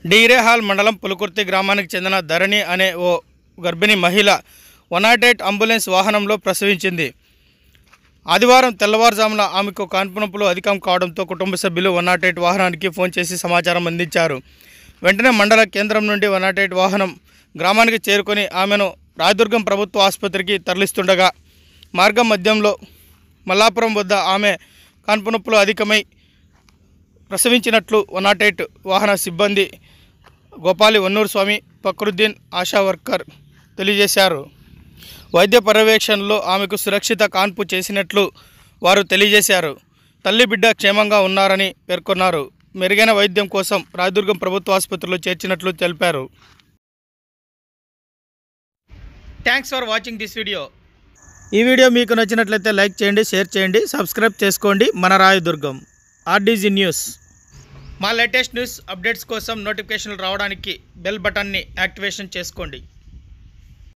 డీరేహాల్ మండలం పులుకుర్తి గ్రామానికి చెందిన ధరణి అనే ఓ గర్భిణీ మహిళ వన్ నాట్ ఎయిట్ అంబులెన్స్ వాహనంలో ప్రసవించింది ఆదివారం తెల్లవారుజామున ఆమెకు కాన్పు నొప్పులు అధికం కావడంతో కుటుంబ సభ్యులు వన్ నాట్ ఎయిట్ వాహనానికి ఫోన్ చేసి సమాచారం అందించారు వెంటనే మండల కేంద్రం నుండి వన్ నాట్ ఎయిట్ వాహనం గ్రామానికి చేరుకొని ఆమెను రాయదుర్గం ప్రభుత్వ ఆసుపత్రికి తరలిస్తుండగా మార్గం మధ్యంలో మల్లాపురం వద్ద ఆమె కాన్పు నొప్పులు అధికమై ప్రసవించినట్లు వన్ నాట్ ఎయిట్ వాహన సిబ్బంది గోపాలి వన్నూరు స్వామి ఫక్రుద్దీన్ ఆశా వర్కర్ తెలియజేశారు వైద్య పర్యవేక్షణలో ఆమెకు సురక్షిత కాన్పు చేసినట్లు వారు తెలియజేశారు తల్లి బిడ్డ క్షేమంగా ఉన్నారని పేర్కొన్నారు మెరుగైన వైద్యం కోసం రాయదుర్గం ప్రభుత్వ ఆసుపత్రిలో చేర్చినట్లు తెలిపారు thanks for watching this video ఈ వీడియో మీకు నచ్చినట్లయితే లైక్ చేయండి షేర్ చేయండి సబ్స్క్రైబ్ చేసుకోండి మన రాయదుర్గం ఆర్డీజీ న్యూస్ మా లేటెస్ట్ న్యూస్ అప్డేట్స్ కోసం నోటిఫికేషన్లు రావడానికి బెల్ బటన్ని యాక్టివేషన్ చేసుకోండి